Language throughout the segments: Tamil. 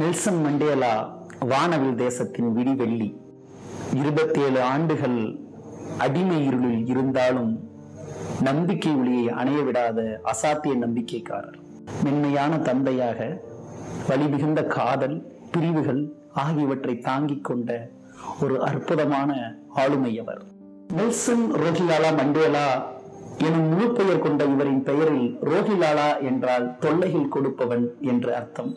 நெல்சன் மண்டேலா வானவில் தேசத்தின் விடிவெள்ளி இருபத்தேழு ஆண்டுகள் அடிமை இருளில் இருந்தாலும் நம்பிக்கை ஒளியை அணைய விடாத அசாத்திய நம்பிக்கைக்காரர் மென்மையான தந்தையாக வலி மிகுந்த காதல் பிரிவுகள் ஆகியவற்றை தாங்கிக் கொண்ட ஒரு அற்புதமான ஆளுமை அவர் நெல்சன் ரோஹிலாலா மண்டேலா எனும் முழு பெயர் கொண்ட இவரின் பெயரில் ரோஹிலாலா என்றால் தொல்லைகள் கொடுப்பவன் என்று அர்த்தம்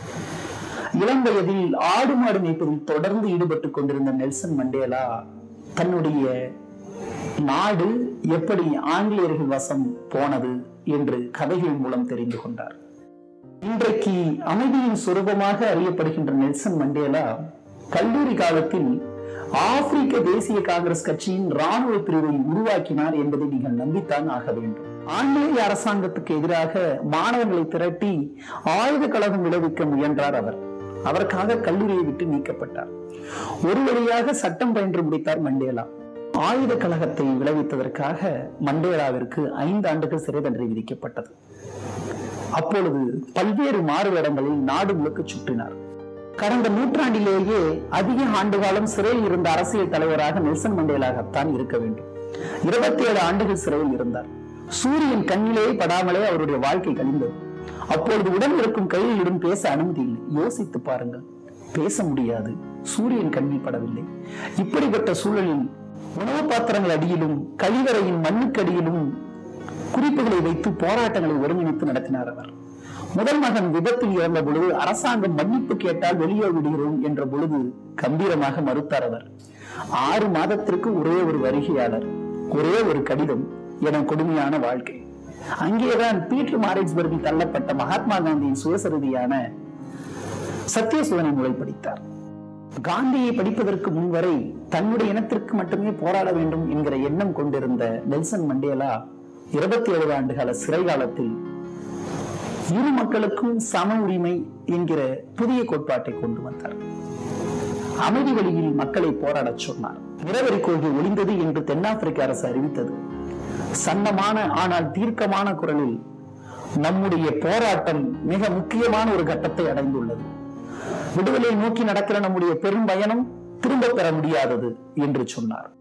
இளம் வயதில் ஆடு மாடு மேய்ப்பதில் தொடர்ந்து ஈடுபட்டுக் கொண்டிருந்த நெல்சன் மண்டேலா தன்னுடைய நாடு எப்படி ஆங்கிலேயர்கள் வசம் போனது என்று கதைகள் மூலம் தெரிந்து கொண்டார் இன்றைக்கு அமைதியின் சுரூபமாக அறியப்படுகின்ற நெல்சன் மண்டேலா கல்லூரி காலத்தில் ஆப்பிரிக்க தேசிய காங்கிரஸ் கட்சியின் ராணுவ பிரிவை உருவாக்கினார் என்பதை நீங்கள் நம்பித்தான் ஆக வேண்டும் ஆங்கிலேய அரசாங்கத்துக்கு எதிராக மாணவர்களை திரட்டி ஆயுத கழகம் விளைவிக்க முயன்றார் அவர் அதற்காக கல்லூரியை விட்டு நீக்கப்பட்டார் ஒரு வழியாக சட்டம் பயின்று முடித்தார் மண்டேலா ஆயுத கழகத்தை விளைவித்ததற்காக மண்டேலாவிற்கு ஐந்து ஆண்டுகள் சிறை தண்டனை விதிக்கப்பட்டது அப்பொழுது பல்வேறு மாறுவேடங்களில் நாடு முழுக்க சுற்றினார் கடந்த நூற்றாண்டிலேயே அதிக ஆண்டு காலம் சிறையில் இருந்த அரசியல் தலைவராக நெல்சன் மண்டேலாகத்தான் இருக்க வேண்டும் இருபத்தி ஏழு ஆண்டுகள் சிறையில் இருந்தார் சூரியன் கண்ணிலேயே படாமலே அவருடைய வாழ்க்கை கழிந்தது அப்பொழுது உடன் இருக்கும் கையிலிடும் பேச அனுமதி இல்லை யோசித்து பாருங்கள் பேச முடியாது சூரியன் கண்ணில் படவில்லை இப்படிப்பட்ட சூழலில் உணவு பாத்திரங்கள் அடியிலும் கழிவறையின் மண்ணுக்கடியிலும் குறிப்புகளை வைத்து போராட்டங்களை ஒருங்கிணைத்து நடத்தினார் அவர் முதல் மகன் விபத்தில் இறந்த பொழுது அரசாங்கம் மன்னிப்பு கேட்டால் வெளியே விடுகிறோம் என்ற பொழுது கம்பீரமாக மறுத்தார் அவர் ஆறு மாதத்திற்கு ஒரே ஒரு வருகையாளர் ஒரே ஒரு கடிதம் என கொடுமையான வாழ்க்கை அங்கேதான் பீட்டர் மாரிட்ஸ்பர்கில் தள்ளப்பட்ட மகாத்மா காந்தியின் சுயசரிதியான சத்தியசோதனை நூலை படித்தார் காந்தியை படிப்பதற்கு முன்வரை தன்னுடைய இனத்திற்கு மட்டுமே போராட வேண்டும் என்கிற எண்ணம் கொண்டிருந்த நெல்சன் மண்டேலா இருபத்தி ஏழு ஆண்டுகால சிறை காலத்தில் இரு மக்களுக்கும் சம உரிமை என்கிற புதிய கோட்பாட்டை கொண்டு வந்தார் அமைதி வழியில் மக்களை போராடச் சொன்னார் நிறவரி கொள்கை ஒளிந்தது என்று தென்னாப்பிரிக்க அரசு அறிவித்தது சன்னமான ஆனால் தீர்க்கமான குரலில் நம்முடைய போராட்டம் மிக முக்கியமான ஒரு கட்டத்தை அடைந்துள்ளது விடுதலை நோக்கி நடக்கிற நம்முடைய பெரும் பயணம் திரும்ப பெற முடியாதது என்று சொன்னார்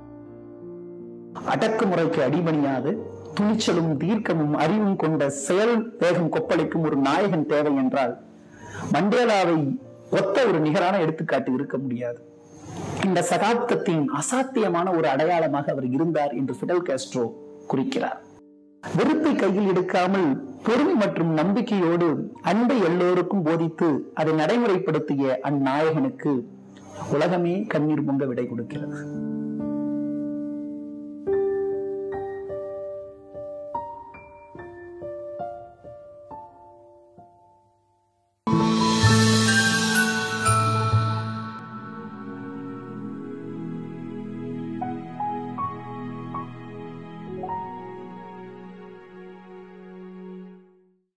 அடக்குமுறைக்கு அடிபணியாது துணிச்சலும் தீர்க்கமும் அறிவும் கொண்ட செயல் வேகம் கொப்பளிக்கும் ஒரு நாயகன் தேவை என்றால் மண்டேலாவை ஒத்த ஒரு நிகரான எடுத்துக்காட்டு இருக்க முடியாது இந்த சகாப்தத்தின் அசாத்தியமான ஒரு அடையாளமாக அவர் இருந்தார் என்று பிடல் காஸ்ட்ரோ குறிக்கிறார் வெறுப்பை கையில் எடுக்காமல் பொறுமை மற்றும் நம்பிக்கையோடு அன்பை எல்லோருக்கும் போதித்து அதை நடைமுறைப்படுத்திய அந்நாயகனுக்கு உலகமே கண்ணீர் பொங்க விடை கொடுக்கிறது